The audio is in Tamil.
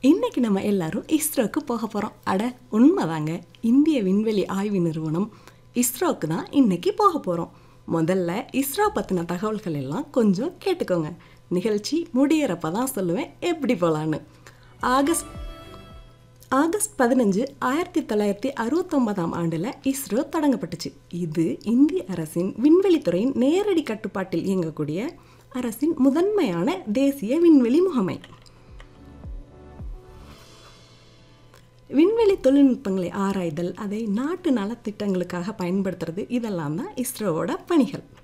இன்னைக்கு நம்ம எல்லாரும் இஸ்ரோக்கு போக போகிறோம் அட உண்மைதாங்க இந்திய விண்வெளி ஆய்வு நிறுவனம் இஸ்ரோக்கு தான் இன்னைக்கு போக போகிறோம் முதல்ல இஸ்ரோ பற்றின தகவல்கள் எல்லாம் கொஞ்சம் கேட்டுக்கோங்க நிகழ்ச்சி முடியறப்ப தான் சொல்லுவேன் எப்படி போகலான்னு ஆகஸ்ட் ஆகஸ்ட் பதினஞ்சு ஆயிரத்தி தொள்ளாயிரத்தி அறுபத்தொன்பதாம் ஆண்டில் இஸ்ரோ தொடங்கப்பட்டுச்சு இது இந்திய அரசின் விண்வெளித்துறையின் நேரடி கட்டுப்பாட்டில் இயங்கக்கூடிய அரசின் முதன்மையான தேசிய விண்வெளி முகமை விண்வெளி தொழில்நுட்பங்களை ஆராய்தல் அதை நாட்டு நலத்திட்டங்களுக்காக பயன்படுத்துறது இதெல்லாம் தான் இஸ்ரோவோட பணிகள்